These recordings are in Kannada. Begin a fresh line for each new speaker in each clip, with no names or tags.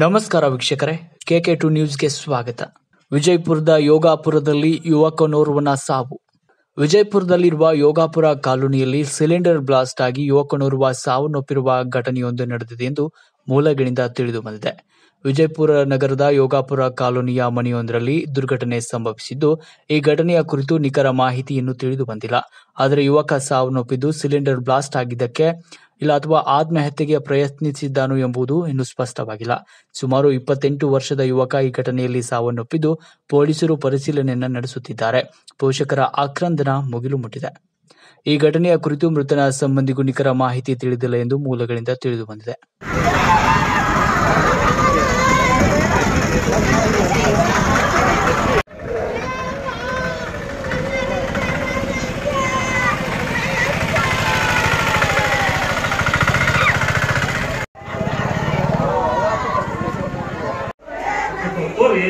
ನಮಸ್ಕಾರ ವೀಕ್ಷಕರೇ ಕೆಕೆ ಟು ನ್ಯೂಸ್ಗೆ ಸ್ವಾಗತ ವಿಜಯಪುರದ ಯೋಗಾಪುರದಲ್ಲಿ ಯುವಕನೋರ್ವನ ಸಾವು ವಿಜಯಪುರದಲ್ಲಿರುವ ಯೋಗಾಪುರ ಕಾಲೋನಿಯಲ್ಲಿ ಸಿಲಿಂಡರ್ ಬ್ಲಾಸ್ಟ್ ಆಗಿ ಯುವಕನೋರ್ವ ಸಾವನ್ನಪ್ಪಿರುವ ಘಟನೆಯೊಂದು ನಡೆದಿದೆ ಎಂದು ಮೂಲಗಳಿಂದ ತಿಳಿದು ಬಂದಿದೆ ವಿಜಯಪುರ ನಗರದ ಯೋಗಾಪುರ ಕಾಲೋನಿಯ ಮನೆಯೊಂದರಲ್ಲಿ ದುರ್ಘಟನೆ ಸಂಭವಿಸಿದ್ದು ಈ ಘಟನೆಯ ಕುರಿತು ನಿಖರ ಮಾಹಿತಿ ಇನ್ನೂ ತಿಳಿದು ಬಂದಿಲ್ಲ ಆದರೆ ಯುವಕ ಸಾವನ್ನಪ್ಪಿದ್ದು ಸಿಲಿಂಡರ್ ಬ್ಲಾಸ್ಟ್ ಆಗಿದ್ದಕ್ಕೆ ಇಲ್ಲ ಅಥವಾ ಆತ್ಮಹತ್ಯೆಗೆ ಪ್ರಯತ್ನಿಸಿದ್ದಾನು ಎಂಬುದು ಇನ್ನೂ ಸ್ಪಷ್ಟವಾಗಿಲ್ಲ ಸುಮಾರು ಇಪ್ಪತ್ತೆಂಟು ವರ್ಷದ ಯುವಕ ಈ ಘಟನೆಯಲ್ಲಿ ಸಾವನ್ನಪ್ಪಿದ್ದು ಪೊಲೀಸರು ಪರಿಶೀಲನೆಯನ್ನ ನಡೆಸುತ್ತಿದ್ದಾರೆ ಪೋಷಕರ ಆಕ್ರಂದನ ಮುಗಿಲು ಮುಟ್ಟಿದೆ ಈ ಘಟನೆಯ ಕುರಿತು ಮೃತನ ಸಂಬಂಧಿಗೂ ನಿಖರ ಮಾಹಿತಿ ತಿಳಿದಿಲ್ಲ ಎಂದು ಮೂಲಗಳಿಂದ ತಿಳಿದು ಬಂದಿದೆ
ಹೋಗ್ರಿ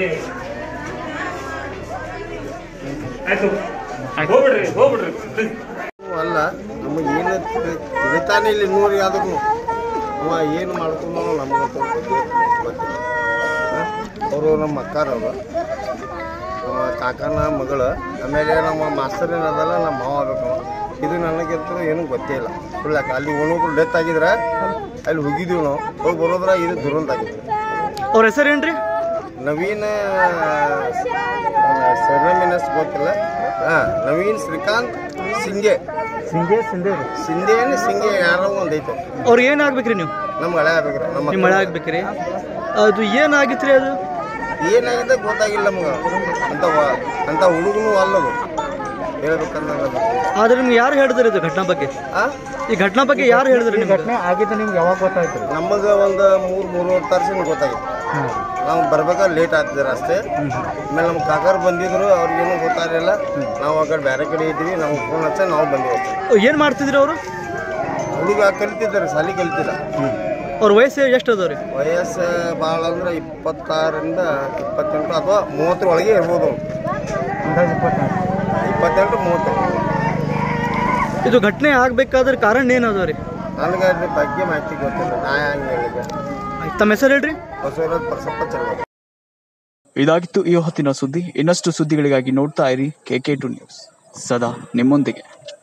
ಆಯ್ತು ಹೋಗ್ಬಿಡ್ರಿ ಹೋಗ್ಬಿಡ್ರಿ ಪ್ಲೀಸ್
ಅಲ್ಲ ನಮಗೆ ಏನು ತಿಳಿತಾನೆ ಇಲ್ಲಿ ಇನ್ನೂರಿಗೆ ಆದ್ರೂ ಅವ ಏನು ಮಾಡ್ಕೊಂಡೋ ನಮ್ಗೆ ಗೊತ್ತಿಲ್ಲ ಅವರು ನಮ್ಮ ಅಕ್ಕಾರವರು ನಮ್ಮ ಕಾಕನ ಮಗಳು ಆಮೇಲೆ ನಮ್ಮ ಮಾಸ್ತರ್ ಏನದಲ್ಲ ನಮ್ಮ ಮಾವ ಆಗ್ಬೇಕು ಅವ. ಇದು ನನಗಿಂತೂ ಏನೂ ಗೊತ್ತೇ ಇಲ್ಲ ಸುಳ್ಳಾಕ ಅಲ್ಲಿ ಒಣೊಬ್ರು ಡೆತ್ ಆಗಿದ್ರೆ ಅಲ್ಲಿ ಹೋಗಿದ್ದೀವಿ ನಾವು ಹೋಗಿ ಬರೋದ್ರ ಇದು ದುರಂತ ಆಗಿತ್ತು
ಅವ್ರ ಹೆಸರೇನ್ರಿ
ನವೀನ್ ಸರ್ನಮಿನಸ್ ಗೊತ್ತಿಲ್ಲ ಹಾಂ ನವೀನ್ ಶ್ರೀಕಾಂತ್ ಸಿಂಗೆ
ಸಿಂಧೆ ಸಿಂಧೆ
ಸಿಂಧೆ ಏನು ಸಿಂಗೆ ಯಾರೋ ಒಂದು ಐತೆ
ಅವ್ರಿಗೆ ಏನಾಗ್ಬೇಕ್ರಿ ನೀವು
ನಮ್ಗೆ ಹಳೆ ಆಗ್ಬೇಕ್ರಿ ನಮ್ಮ
ನಿಮ್ಮ ಮಳೆ ಆಗ್ಬೇಕ್ರಿ ಅದು ಏನಾಗಿತ್ರಿ ಅದು
ಏನಾಗಿದೆ ಗೊತ್ತಾಗಿಲ್ಲ ನಮ್ಗೆ ಅಂತ ವ- ಅಂತ ಹುಡುಗನು ಅಲ್ಲದು ಹೇಳ್ಬೇಕಂದ್ರೆ ಅದು.
ಆದ್ರೆ ನಿಮ್ಗೆ ಯಾರು ಹೇಳಿದ್ರಿ ಇದು ಘಟನಾ ಬಗ್ಗೆ
ಆ
ಈ ಘಟನಾ ಬಗ್ಗೆ ಯಾರು ಹೇಳಿದ್ರಿ ನಿಮ್ಗೆ
ಆಗಿದ್ದು ನಿಮ್ಗೆ ಯಾವಾಗ ಗೊತ್ತಾಯ್ತು
ನಮಗೆ ಒಂದು ಮೂರು ಮೂರುವರೆ ತಾಸಿನ ಗೊತ್ತಾಗಿತ್ತು ನಾವು ಬರ್ಬೇಕಾದ್ರೆ ಲೇಟ್ ಆಗ್ತಿದ್ರು ಅಷ್ಟೇ ಆಮೇಲೆ ನಮ್ಮ ಕಾಕರು ಬಂದಿದ್ರು ಅವ್ರಿಗೇನು ಗೊತ್ತಾಗಲಿಲ್ಲ ನಾವು ಆ ಕಡೆ ಬೇರೆ ಕಡೆ ಇದ್ವಿ ನಾವು ಫೋನ್ ಹಚ್ಚ ನಾವು ಬಂದಿವಿ ಅಷ್ಟೇ.
ಏನ್ ಮಾಡ್ತಿದ್ರಿ ಅವರು
ಹುಡುಗ ಕಲಿತಿದ್ದಾರೆ ಸಾಲಿ ಕಲಿತಿಲ್ಲ
ಅವ್ರ ವಯಸ್ಸು ಎಷ್ಟು ಅದಾವ್ರಿ
ವಯಸ್ಸು ಭಾಳ ಅಂದ್ರೆ ಇಪ್ಪತ್ತಾರರಿಂದ ಇಪ್ಪತ್ತೆಂಟು ಅಥವಾ ಮೂವತ್ತರ ಒಳಗೆ ಇರ್ಬೋದು ಅವ್ನು.
ಅಂದಾಜು ಇಪ್ಪತ್ತಾರು
ಇಪ್ಪತ್ತೆಂಟು ಮೂವತ್ತೆಂಟು
ಇದು ಘಟನೆ ಆಗ್ಬೇಕಾದ್ರ ಕಾರಣ ಏನ್ ಅದಾವ್ರಿ
ನನಗೆ ಅದ್ರ ಬಗ್ಗೆ ಮಾಹಿತಿ ಗೊತ್ತಿಲ್ಲ ನಾ ಹಂಗೆ ಹೇಳಿದೆ
ತಮ್ಮ ಹೆಸರು ಹೇಳ್ರಿ
ಬಸವರಾಜ್ ಪರಸಪ್ಪ ಚಲೋ
ಇದಾಗಿತ್ತು ಈ ಹೊತ್ತಿನ ಸುದ್ದಿ ಇನ್ನಷ್ಟು ಸುದ್ದಿಗಳಿಗಾಗಿ ನೋಡ್ತಾ ಇರಿ ಕೆಕೆ ಟು ನ್ಯೂಸ್ ಸದಾ ನಿಮ್ಮೊಂದಿಗೆ